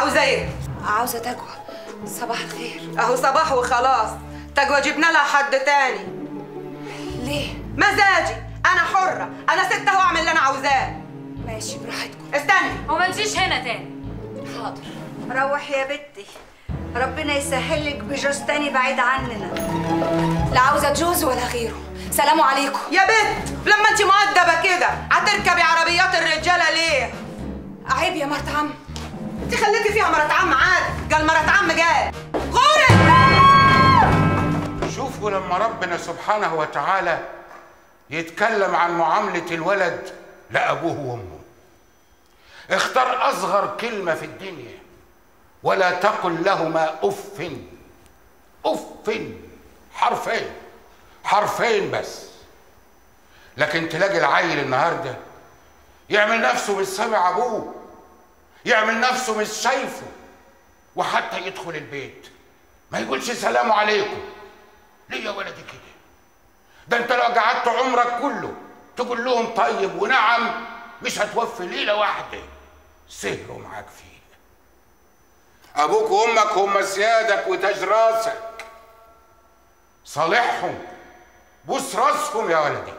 عاوزه ايه عاوزة تجوى صباح الخير اهو صباح وخلاص تجوى جبنا لها حد تاني ليه؟ مزاجي انا حره انا ست اهو اعمل اللي انا عاوزاه ماشي براحتكم استني وما تجيش هنا تاني حاضر روح يا بنتي ربنا يسهلك بجوز تاني بعيد عننا لا عاوزة جوز ولا غيره سلام عليكم يا بنت لما انت مؤدبه كده هتركبي عربيات الرجاله ليه عيب يا مرت عم انت خليتي فيها مرات عم عاد قال مرات عم قال غوري شوفوا لما ربنا سبحانه وتعالى يتكلم عن معاملة الولد لأبوه وأمه اختار أصغر كلمة في الدنيا ولا تقل لهما أف أف حرفين حرفين بس لكن تلاقي العيل النهارده يعمل نفسه مش سامع أبوه يعمل نفسه مش شايفه وحتى يدخل البيت ما يقولش سلام عليكم ليه يا ولدي كده ده انت لو قعدت عمرك كله تقول لهم طيب ونعم مش هتوفي ليله واحده سهروا معاك فيه ابوك وامك هم سيادك وتاج راسك صالحهم بوس راسهم يا ولدي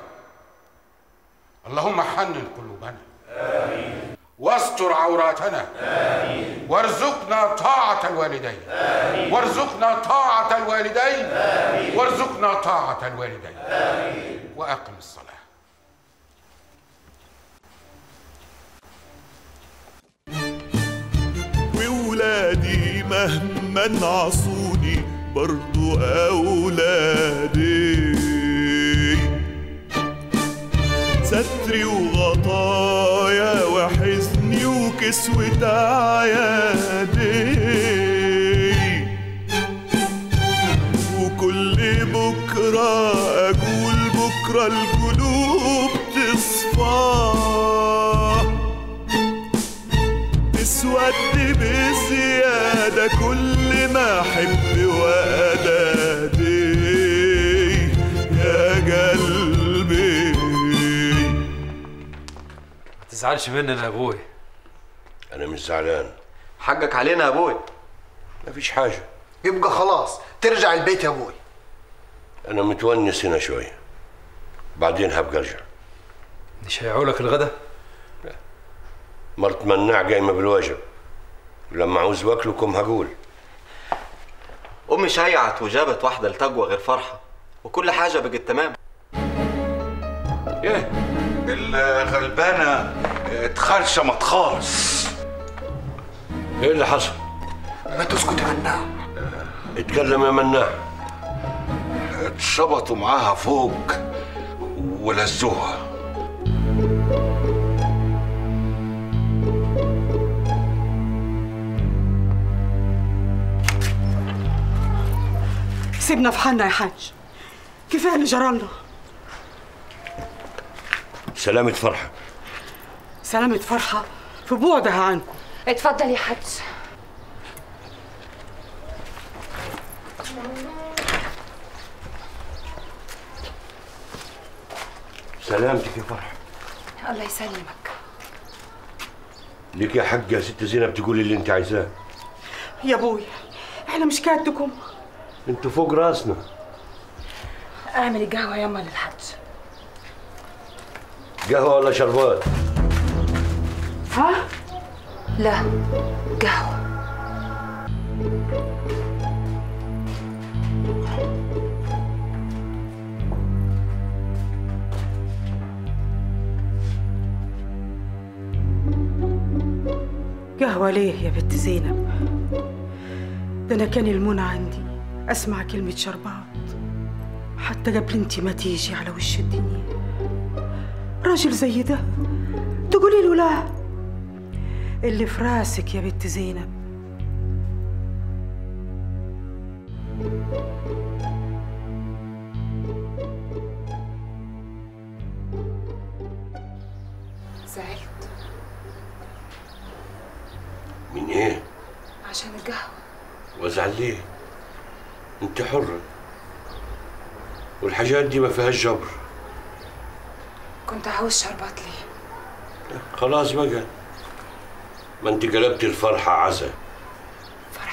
اللهم حنن قلوبنا آمين واستر عوراتنا آمين وارزقنا طاعة الوالدين آمين وارزقنا طاعة الوالدين آمين وارزقنا طاعة الوالدين آمين وأقم الصلاة وولادي مهما عصوني برضو أولادي ستري وغطايا وحزني وكسوة عيادي وكل بكرة أقول بكرة القلوب تصفى تسود بزيادة كل ما أحب وأدادي يا قلبي ما تزعلش مننا يا ابوي انا مش زعلان حقك علينا يا ابوي مفيش حاجه يبقى خلاص ترجع البيت يا ابوي انا متونس هنا شويه بعدين هبقى ارجع مش هيعولك الغدا مرت مناع قايمه بالواجب ولما عاوز واكلكم هقول امي شيعت وجابت واحده لتجوى غير فرحه وكل حاجه بقت تمام ايه الغلبانة اتخرشمت خالص ايه اللي حصل ما تسكت يا مناع اتكلم يا مناع اتشبطوا معاها فوق ولزوها سيبنا في حالنا يا حاج كفايه اللي جرالنا سلامة فرحة سلامة فرحة في بعدها عنكم اتفضل يا حاج سلامتك يا فرحة الله يسلمك ليك يا حاج يا ست زينب تقولي اللي انت عايزاه يا ابوي احنا مش كاتكم انتوا فوق راسنا اعمل القهوة يما للحاج قهوة ولا شربات ها؟ لا قهوة قهوة ليه يا بنت زينب ده أنا كان المنى عندي أسمع كلمة شربات حتى قبل انت ما تيجي على وش الدنيا راجل زي ده تقولي له لا اللي في راسك يا بنت زينب زعلت من ايه عشان القهوة وازعل ليه انت حرة والحاجات دي ما فيهاش جبر كنت عاوز شربات ليه خلاص بقى ما انت قلبت الفرحة عزا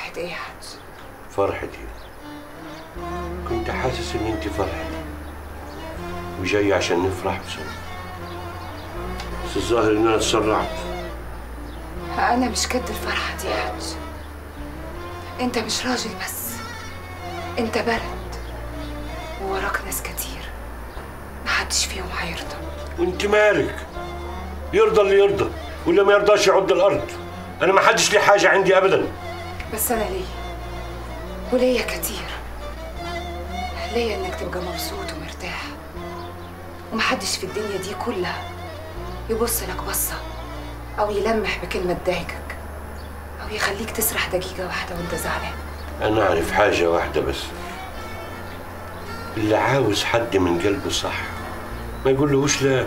فرحة ايه يا حاج فرحتي كنت حاسس ان انت فرحتي وجاي عشان نفرح بسوا بس الظاهر ان انا اتسرعت انا مش قد الفرحة دي يا حاج انت مش راجل بس انت بلد ووراك ناس كتير محدش فيهم هيرضى وانت مالك يرضى اللي يرضى واللي ما يرضاش يعض الارض انا ما حدش لي حاجه عندي ابدا بس انا ليا وليا كتير ليا انك تبقى مبسوط ومرتاح ومحدش في الدنيا دي كلها يبص لك بصة أو يلمح بكلمة تضايقك أو يخليك تسرح دقيقة واحدة وأنت زعلان انا اعرف حاجه واحده بس اللي عاوز حد من قلبه صح ما يقولهوش لا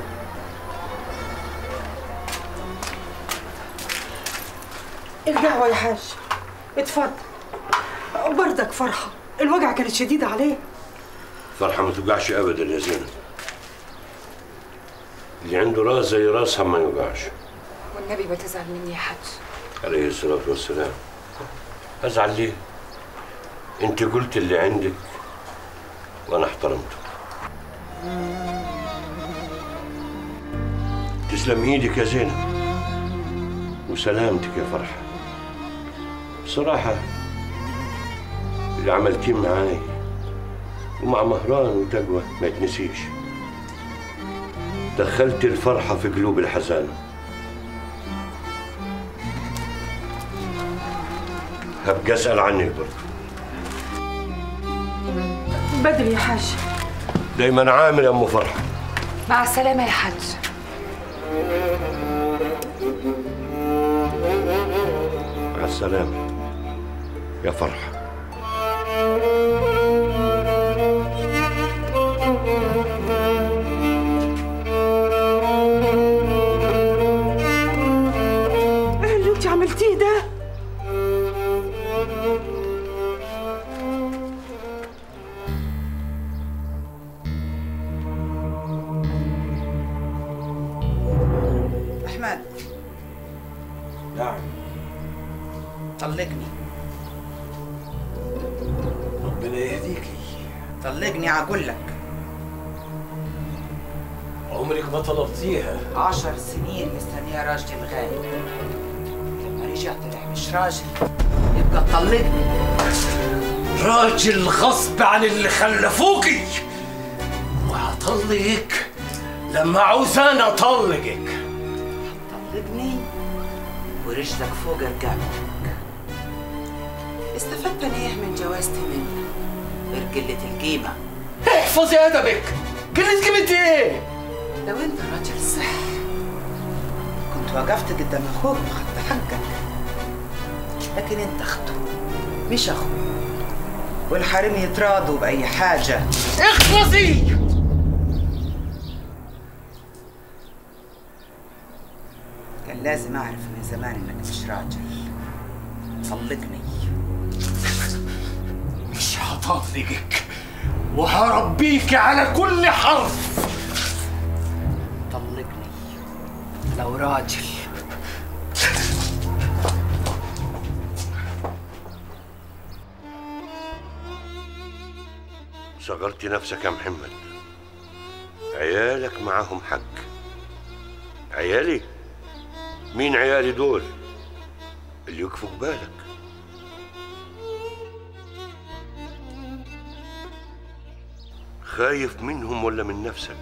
القهوة يا حاج اتفضل بردك فرحة الوجع كانت شديدة عليه فرحه ما توقعش ابدا يا زينب اللي عنده راس زي راسها ما يوقعش والنبي ما تزعل مني يا حاج عليه الصلاة والسلام أزعل ليه؟ أنت قلت اللي عندك وأنا احترمته تسلم إيدك يا زينب وسلامتك يا فرحة بصراحة اللي عملتيه معاي ومع مهران وتقوى ما يتنسيش دخلت الفرحة في قلوب الحزانة هبقى اسال عنك برضه بدري يا حاج دايما عامل يا ام فرحه مع السلامة يا حاج مع السلامه يا فرحه ايه اللي انت عملتيه ده أحمد نعم طلقني ربنا يهديكي طلقني أقول لك عمرك ما طلبتيها عشر سنين مستنية راجلي الغالي لما رجع طلع مش راجل يبقى طلقني راجل غصب عن اللي خلفوكي وهطلقك لما عاوزاني اطلقك طلقني ورجلك فوق رقبتك استفدت انا ايه من جوازتي منك غير قلة القيمة احفظي ادبك قلت قيمتي ايه لو انت راجل صح كنت وقفت قدام اخوك وخدت حقك لكن انت اخته مش اخوه والحريم يتراضوا بأي حاجة اخلصي كان لازم أعرف من زمان إنك مش راجل طلقني مش هطلقك وهربيك على كل حرف طلقني لو راجل صغرت نفسك يا محمد عيالك معاهم حق عيالي مين عيالي دول اللي يكفوا بالك خايف منهم ولا من نفسك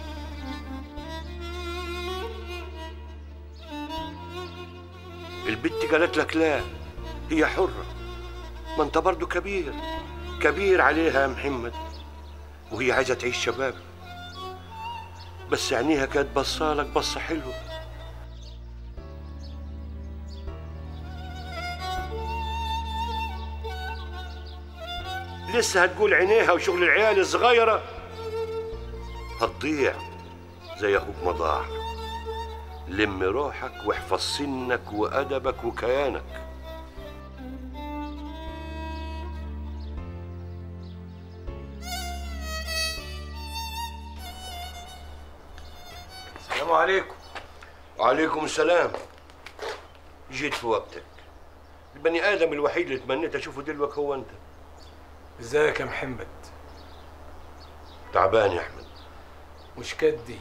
البت قالت لك لا هي حرة ما انت برضو كبير كبير عليها يا محمد وهي عايزة تعيش شباب بس عينيها كانت بصالك بصة حلوة لسه هتقول عينيها وشغل العيال الصغيرة هتضيع زي أخوك ما ضاع لم روحك واحفظ سنك وأدبك وكيانك السلام عليكم وعليكم السلام جيت في وقتك البني ادم الوحيد اللي تمنيت اشوفه دلوقتي هو انت ازيك يا محمد تعبان يا احمد مش كدي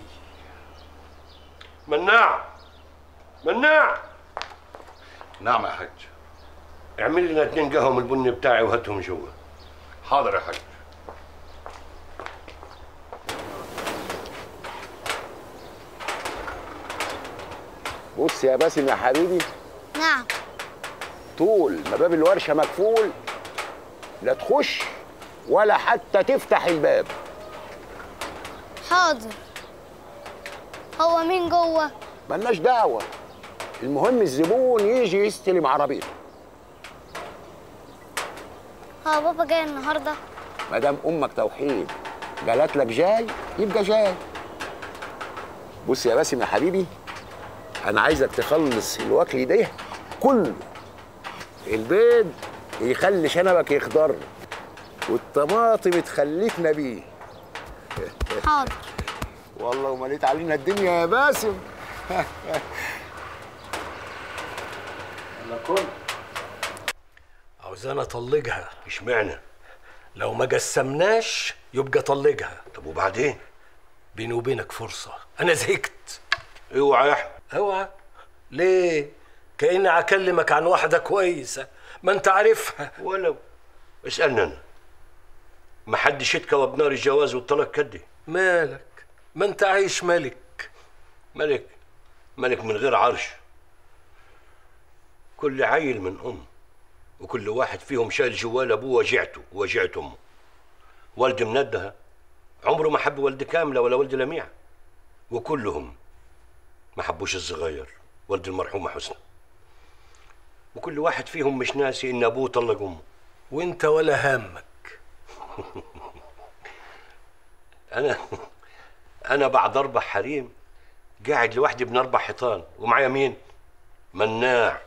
مناع مناع نعم يا حاج اعمل لنا اتنين قهوه من البن بتاعي وهاتهم جوا حاضر يا حاج بص يا باسم يا حبيبي نعم طول ما باب الورشه مقفول لا تخش ولا حتى تفتح الباب حاضر هو مين جوه ملناش دعوه المهم الزبون يجي يستلم عربيته هو بابا جاي النهارده ما دام امك توحيد قالت لك جاي يبقى جاي بص يا باسم يا حبيبي انا عايزك تخلص الوكل ده كله البيض يخلي شنبك يخضر والطماطم تخليك نبيه حاضر والله ومليت علينا الدنيا يا باسم انا كنت عاوزانا اطلقها اشمعنى لو ما جسمناش يبقى طلقها طب وبعدين بيني وبينك فرصه انا زهقت اوعى يا احمد اوعى ليه كاني اكلمك عن واحده كويسه ما انت عارفها ولو اسالني انا ما حدش يتكوى بنار الجواز والطلاق كدي مالك ما انت عايش ملك ملك ملك من غير عرش كل عيل من ام وكل واحد فيهم شايل جوال ابوه وجعته ووجعت امه والد مندها عمره ما حب والد كامله ولا والد لميع وكلهم ما حبوش الصغير والد المرحومه حسنى وكل واحد فيهم مش ناسي ان ابوه طلق امه وانت ولا هامك انا انا بعد اربع حريم قاعد لوحدي بين اربع حيطان ومعايا مين مناع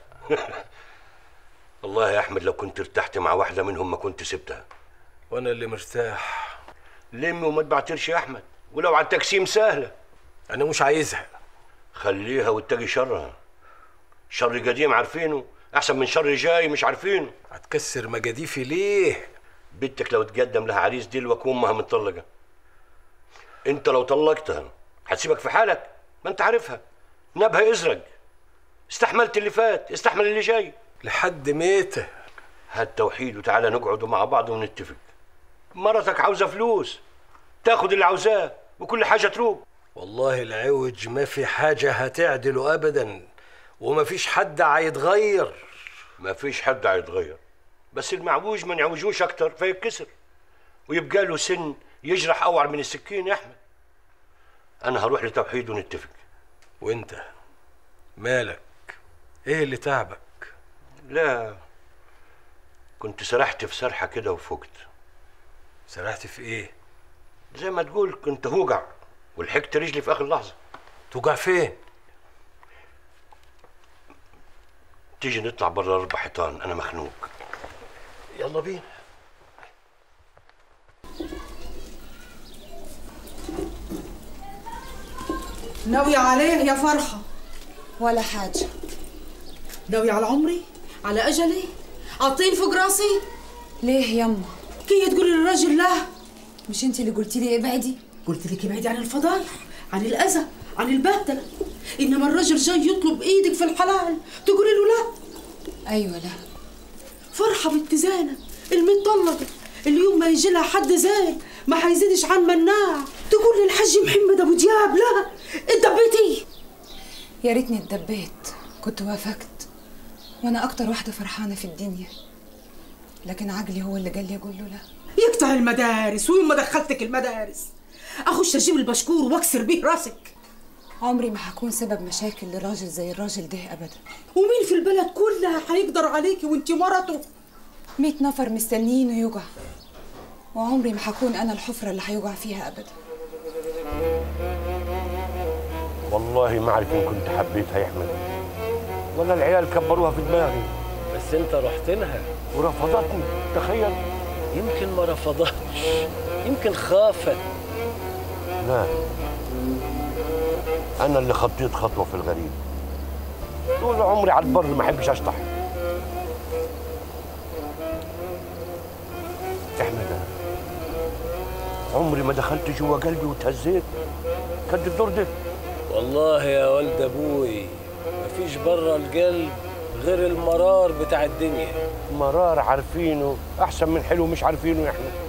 والله يا احمد لو كنت ارتحت مع واحده منهم ما كنت سبتها وانا اللي مرتاح لم وما تبعترش يا احمد ولو على التقسيم سهله انا مش عايزها خليها واتقي شرها شر قديم عارفينه احسن من شر جاي مش عارفينه هتكسر مجاديفي ليه بنتك لو تقدم لها عريس دلوك وامها مطلقه انت لو طلقتها هتسيبك في حالك ما انت عارفها نبها ازرق استحملت اللي فات استحمل اللي جاي لحد ميته هات توحيد وتعالى نقعد مع بعض ونتفق مرتك عاوزه فلوس تاخد اللي عاوزاه وكل حاجه تروق والله العوج ما في حاجة هتعدله أبدا وما فيش حد هيتغير ما فيش حد هيتغير بس المعوج ما نعوجوش اكتر فيتكسر ويبقى له سن يجرح اوعر من السكين يا احمد انا هروح لتوحيد ونتفق وانت مالك ايه اللي تعبك لا كنت سرحت في سرحه كده وفقت سرحت في ايه زي ما تقول كنت هوجع ولحقت رجلي في اخر لحظه توجع فين تيجي نطلع بره الاربع حيطان انا مخنوق يلا بينا ناوية عليه يا فرحة ولا حاجة ناوية على عمري على أجلي على الطين فوق راسي ليه يما كي تقولي للراجل لا مش انت اللي قلتي لي ابعدي قلت لك ابعدي عن الفضايح عن الأذى عن البهدلة إنما الراجل جاي يطلب إيدك في الحلال تقولي له لا ايوه لا فرحة بنت زينب المطلقة اليوم ما يجي لها حد زين ما حيزيدش عن مناع تقول للحاج محمد ابو دياب لا اتدبيتي يا ريتني اتدبيت كنت وافقت وانا اكتر واحده فرحانه في الدنيا لكن عقلي هو اللي قال لي اقول له لا يقطع المدارس ويوم ما دخلتك المدارس اخش اجيب البشكور واكسر بيه راسك عمري ما هكون سبب مشاكل لراجل زي الراجل ده ابدا ومين في البلد كلها هيقدر عليكي وانت مرته مية نفر مستنيينه يوجع وعمري ما هكون انا الحفره اللي هيوجع فيها ابدا والله ما اعرف ان كنت حبيتها يا احمد ولا العيال كبروها في دماغي بس انت رحت لها ورفضتني تخيل يمكن ما رفضتش يمكن خافت لا انا اللي خطيت خطوه في الغريب طول عمري على البر ما احبش اشطح احمد أنا عمري ما دخلت جوا قلبي وتهزيت قد الدور ده والله يا ولد ابوي مفيش بره القلب غير المرار بتاع الدنيا مرار عارفينه احسن من حلو مش عارفينه يا احمد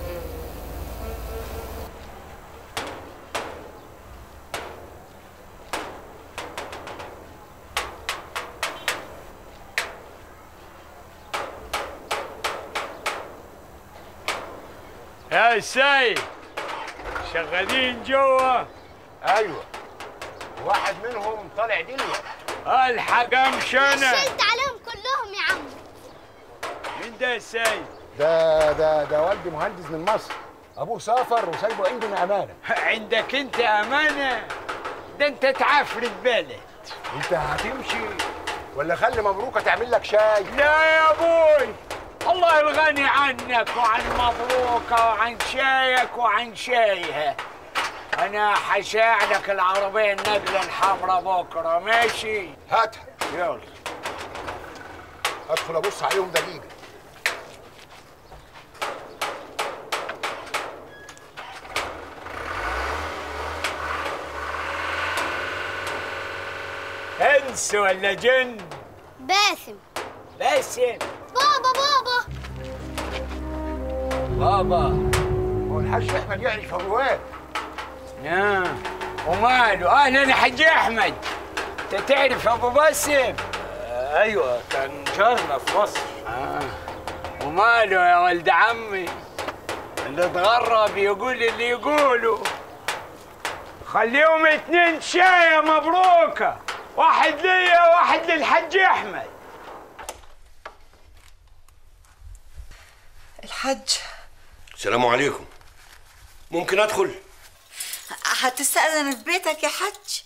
يا سيد شغالين جوا ايوه واحد منهم طالع دلوقتي الحق امشي انا شلت عليهم كلهم يا عم مين ده يا سيد ده ده ده والدي مهندس من مصر ابوه سافر وسايبه عندنا امانه عندك انت امانه ده انت تعفرت بلد انت هتمشي ولا خلي مبروكه تعمل لك شاي لا يا ابوي الله الغني عنك وعن مبروكة وعن شايك وعن شايها انا حساعدك العربية النقلة الحمراء بكرة ماشي هاتها يلا ادخل ابص عليهم دقيقه انس ولا جن باسم باسم بابا بابا بابا هو الحاج احمد يعرف ابواب نعم وماله اهلا يا حاج احمد انت تعرف ابو باسم ايوه كان جارنا في مصر آه. وماله يا ولد عمي اللي اتغرب يقول اللي يقوله خليهم اتنين شاية مبروكة واحد ليا واحد للحاج احمد الحج السلام عليكم ممكن ادخل هتستأذن في بيتك يا حج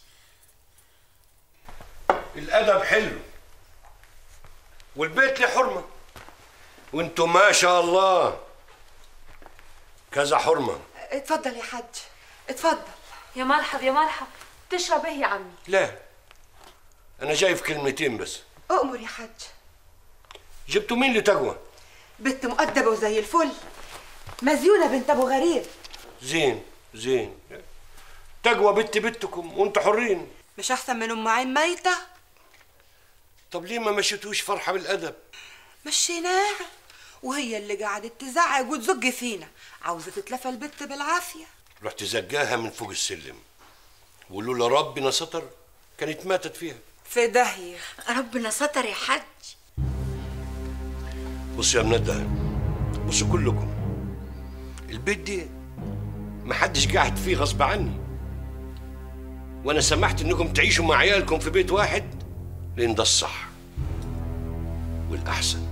الادب حلو والبيت له حرمه وانتم ما شاء الله كذا حرمه اتفضل يا حج اتفضل يا مرحب يا مرحب تشرب ايه يا عمي لا انا جاي في كلمتين بس اؤمر يا حج جبتوا مين لتقوى بنت مؤدبة وزي الفل مزيونة بنت ابو غريب زين زين تقوى بنت بنتكم وانتوا حرين مش احسن من ام عين ميتة طب ليه ما مشيتوش فرحه بالادب مشيناها وهي اللي قعدت تزعق وتزج فينا عاوزة تتلفى البت بالعافية رحت زجاها من فوق السلم ولولا ربنا ستر كانت ماتت فيها في داهية ربنا ستر يا حج بصوا يا منده بصوا كلكم البيت دي محدش قاعد فيه غصب عني وانا سمحت انكم تعيشوا مع عيالكم في بيت واحد لان ده الصح والاحسن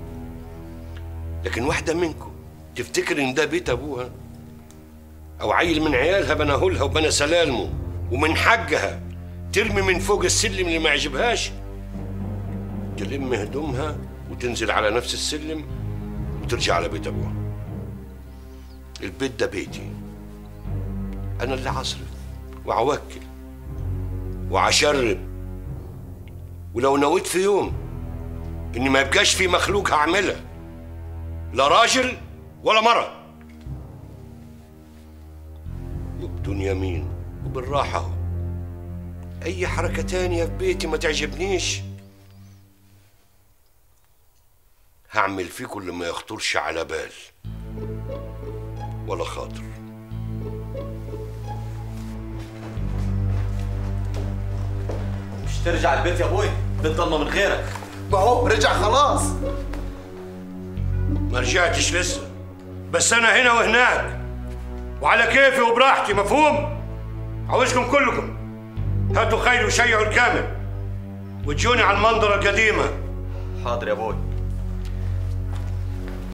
لكن واحده منكم تفتكر ان ده بيت ابوها او عيل من عيالها بناه لها وبنى سلالمه ومن حقها ترمي من فوق السلم اللي ما يعجبهاش تلم هدومها وتنزل على نفس السلم وترجع على بيت ابوها البيت ده بيتي انا اللي عصرف وعوكل وعشرب ولو نويت في يوم اني ما يبقاش في مخلوق هعملها لا راجل ولا مرة وبدون يمين وبالراحة اهو. اي حركة تانية في بيتي ما تعجبنيش هعمل فيكم اللي ما يخطرش على بال ولا خاطر مش ترجع البيت يا ابوي بيت ضلمه من غيرك ما هو رجع خلاص ما رجعتش لسه بس انا هنا وهناك وعلى كيفي وبراحتي مفهوم عاوزكم كلكم هاتوا خيل وشيعوا الكامل وتجوني على المنظرة القديمة حاضر يا ابوي